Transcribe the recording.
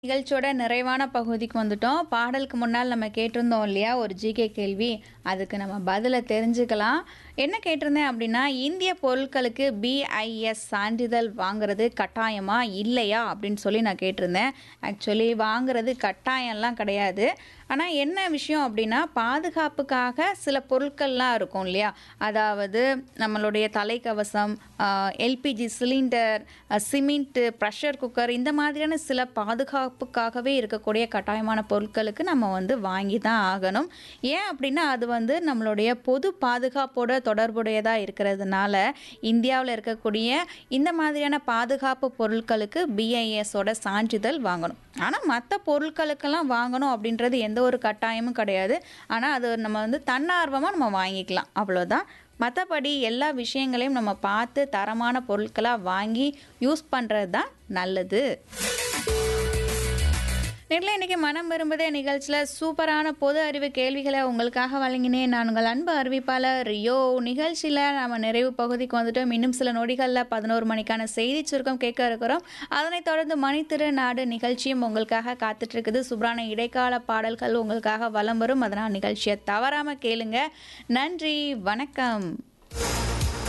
நிகழ்ச்சியோட நிறைவான பகுதிக்கு வந்துட்டோம் பாடலுக்கு முன்னால் நம்ம கேட்டிருந்தோம் இல்லையா ஒரு ஜிகே கேள்வி அதுக்கு நம்ம பதிலை தெரிஞ்சுக்கலாம் என்ன கேட்டிருந்தேன் அப்படின்னா இந்திய பொருட்களுக்கு பிஐஎஸ் சான்றிதழ் வாங்குறது கட்டாயமா இல்லையா அப்படின்னு சொல்லி நான் கேட்டிருந்தேன் ஆக்சுவலி வாங்குறது கட்டாயம்லாம் கிடையாது ஆனால் என்ன விஷயம் அப்படின்னா பாதுகாப்புக்காக சில பொருட்கள்லாம் இருக்கும் இல்லையா அதாவது நம்மளுடைய தலைக்கவசம் LPG cylinder cement pressure cooker இந்த மாதிரியான சில பாதுகாப்புக்காகவே இருக்கக்கூடிய கட்டாயமான பொருட்களுக்கு நம்ம வந்து வாங்கி தான் ஆகணும் ஏன் அப்படின்னா அது வந்து நம்மளுடைய பொது பாதுகாப்போட தொடர்புடையதாக இருக்கிறதுனால இந்தியாவில் இருக்கக்கூடிய இந்த மாதிரியான பாதுகாப்பு பொருட்களுக்கு பிஐஎஸோட சான்றிதழ் வாங்கணும் ஆனால் மற்ற பொருட்களுக்கெல்லாம் வாங்கணும் அப்படின்றது எந்த ஒரு கட்டாயமும் கிடையாது ஆனால் அது நம்ம வந்து தன்னார்வமாக நம்ம வாங்கிக்கலாம் அவ்வளோதான் மற்றபடி எல்லா விஷயங்களையும் நம்ம பார்த்து தரமான பொருட்களாக வாங்கி யூஸ் பண்ணுறது தான் நல்லது நேரில் இன்றைக்கி மனம் விரும்புதே நிகழ்ச்சியில் சூப்பரான பொது அறிவு கேள்விகளை உங்களுக்காக வழங்கினேன் நான் உங்கள் அன்பு அறிவிப்பாளர் ரியோ நிகழ்ச்சியில் நம்ம நிறைவு பகுதிக்கு வந்துட்டோம் இன்னும் சில நொடிகளில் பதினோரு மணிக்கான செய்தி சுருக்கம் கேட்க இருக்கிறோம் அதனைத் தொடர்ந்து மணித்திரு நாடு நிகழ்ச்சியும் உங்களுக்காக காத்துட்ருக்குது சூப்பரான இடைக்கால பாடல்கள் உங்களுக்காக வலம் வரும் அதனால் நிகழ்ச்சியை தவறாமல் கேளுங்க நன்றி வணக்கம்